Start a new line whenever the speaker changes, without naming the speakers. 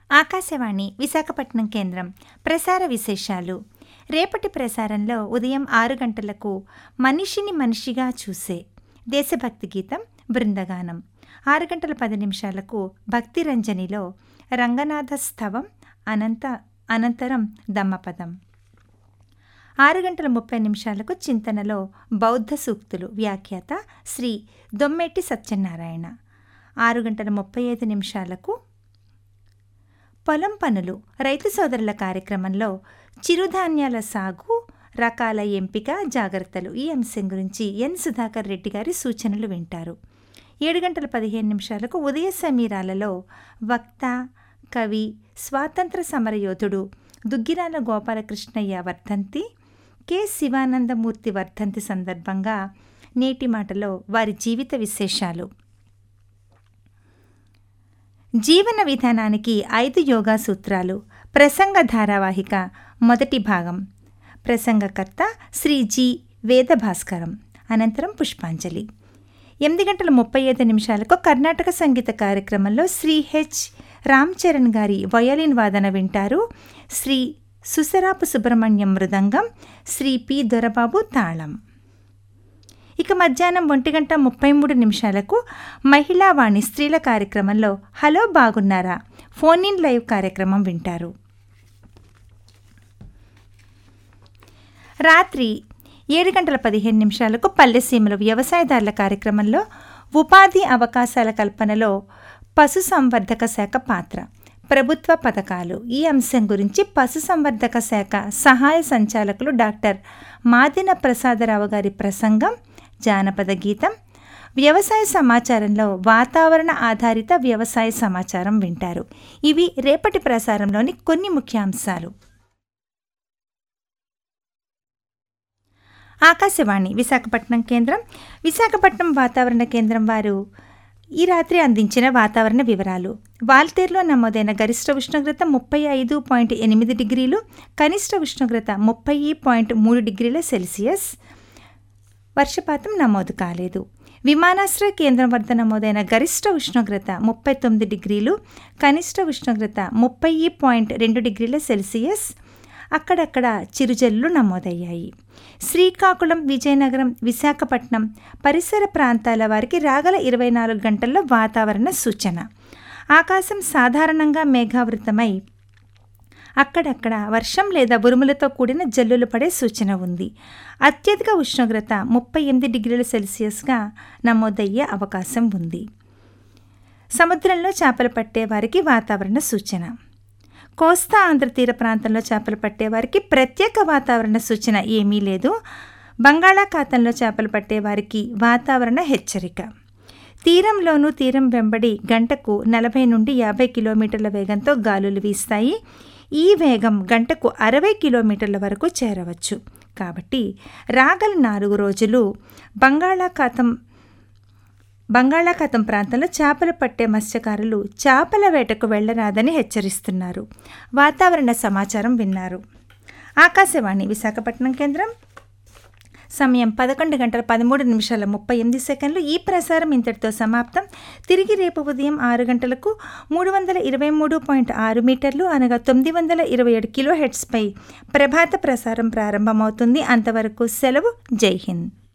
ఆకాశవాణి విశాఖపట్నం కేంద్రం ప్రసార విశేషాలు రేపటి ప్రసారంలో ఉదయం ఆరు గంటలకు మనిషిని మనిషిగా చూసే దేశభక్తి గీతం బృందగానం ఆరు గంటల పది నిమిషాలకు భక్తి రంజనిలో రంగనాథ స్తవం అనంత అనంతరం దమ్మపదం ఆరు గంటల ముప్పై నిమిషాలకు చింతనలో బౌద్ధ సూక్తులు వ్యాఖ్యాత శ్రీ దొమ్మెట్టి సత్యనారాయణ ఆరు గంటల ముప్పై ఐదు నిమిషాలకు పొలం పనులు రైతు సోదరుల కార్యక్రమంలో చిరుధాన్యాల సాగు రకాల ఎంపిక జాగ్రత్తలు ఈ అంశం గురించి ఎన్ సుధాకర్ రెడ్డి గారి సూచనలు వింటారు ఏడు గంటల పదిహేను నిమిషాలకు ఉదయ సమీరాలలో వక్త కవి స్వాతంత్ర సమరయోధుడు దుగ్గిరాల గోపాలకృష్ణయ్య వర్ధంతి కె శివానందమూర్తి వర్ధంతి సందర్భంగా నేటి మాటలో వారి జీవిత విశేషాలు జీవన విధానానికి ఐదు యోగా సూత్రాలు ప్రసంగ ధారావాహిక మొదటి భాగం ప్రసంగకర్త శ్రీ జి వేదభాస్కరం అనంతరం పుష్పాంజలి ఎనిమిది గంటల ముప్పై ఐదు నిమిషాలకు కర్ణాటక సంగీత కార్యక్రమంలో శ్రీ హెచ్ రామ్ చరణ్ గారి వయోలిన్ వాదన వింటారు శ్రీ సుసరాపు సుబ్రహ్మణ్యం మృదంగం శ్రీ పి దొరబాబు తాళం ఇక మధ్యాహ్నం ఒంటి గంట ముప్పై మూడు నిమిషాలకు మహిళా వాణి స్త్రీల కార్యక్రమంలో హలో బాగున్నారా ఫోన్ ఇన్ లైవ్ కార్యక్రమం వింటారు రాత్రి ఏడు గంటల పదిహేను నిమిషాలకు పల్లెసీమలు వ్యవసాయదారుల కార్యక్రమంలో ఉపాధి అవకాశాల కల్పనలో పశు సంవర్ధక శాఖ పాత్ర ప్రభుత్వ పథకాలు ఈ అంశం గురించి పశుసంవర్ధక శాఖ సహాయ సంచాలకులు డాక్టర్ మాదిన ప్రసాదరావు గారి ప్రసంగం జానపద గీతం వ్యవసాయ సమాచారంలో వాతావరణ ఆధారిత వ్యవసాయ సమాచారం వింటారు ఇవి రేపటి ప్రసారంలోని కొన్ని ముఖ్యాంశాలు ఆకాశవాణి విశాఖపట్నం కేంద్రం విశాఖపట్నం వాతావరణ కేంద్రం వారు ఈ రాత్రి అందించిన వాతావరణ వివరాలు వాల్తేరులో నమోదైన గరిష్ట ఉష్ణోగ్రత ముప్పై ఐదు పాయింట్ ఎనిమిది డిగ్రీలు కనిష్ట ఉష్ణోగ్రత ముప్పై పాయింట్ మూడు డిగ్రీల సెల్సియస్ వర్షపాతం నమోదు కాలేదు విమానాశ్రయ కేంద్రం వద్ద నమోదైన గరిష్ట ఉష్ణోగ్రత ముప్పై తొమ్మిది డిగ్రీలు కనిష్ట ఉష్ణోగ్రత ముప్పై పాయింట్ రెండు డిగ్రీల సెల్సియస్ అక్కడక్కడ చిరుజల్లు నమోదయ్యాయి శ్రీకాకుళం విజయనగరం విశాఖపట్నం పరిసర ప్రాంతాల వారికి రాగల ఇరవై నాలుగు గంటల్లో వాతావరణ సూచన ఆకాశం సాధారణంగా మేఘావృతమై అక్కడక్కడ వర్షం లేదా ఉరుములతో కూడిన జల్లులు పడే సూచన ఉంది అత్యధిక ఉష్ణోగ్రత ముప్పై ఎనిమిది డిగ్రీల సెల్సియస్గా నమోదయ్యే అవకాశం ఉంది సముద్రంలో చేపలు పట్టే వారికి వాతావరణ సూచన కోస్తా ఆంధ్ర తీర ప్రాంతంలో చేపలు పట్టేవారికి ప్రత్యేక వాతావరణ సూచన ఏమీ లేదు బంగాళాఖాతంలో చేపలు పట్టేవారికి వాతావరణ హెచ్చరిక తీరంలోనూ తీరం వెంబడి గంటకు నలభై నుండి యాభై కిలోమీటర్ల వేగంతో గాలులు వీస్తాయి ఈ వేగం గంటకు అరవై కిలోమీటర్ల వరకు చేరవచ్చు కాబట్టి రాగల నాలుగు రోజులు బంగాళాఖాతం బంగాళాఖాతం ప్రాంతంలో చేపలు పట్టే మత్స్యకారులు చేపల వేటకు వెళ్లరాదని హెచ్చరిస్తున్నారు వాతావరణ సమాచారం విన్నారు ఆకాశవాణి విశాఖపట్నం కేంద్రం సమయం పదకొండు గంటల పదమూడు నిమిషాల ముప్పై ఎనిమిది సెకండ్లు ఈ ప్రసారం ఇంతటితో సమాప్తం తిరిగి రేపు ఉదయం ఆరు గంటలకు మూడు వందల ఇరవై మూడు పాయింట్ ఆరు మీటర్లు అనగా తొమ్మిది వందల ఇరవై ఏడు కిలో హెడ్స్పై ప్రభాత ప్రసారం ప్రారంభమవుతుంది అంతవరకు సెలవు జై హింద్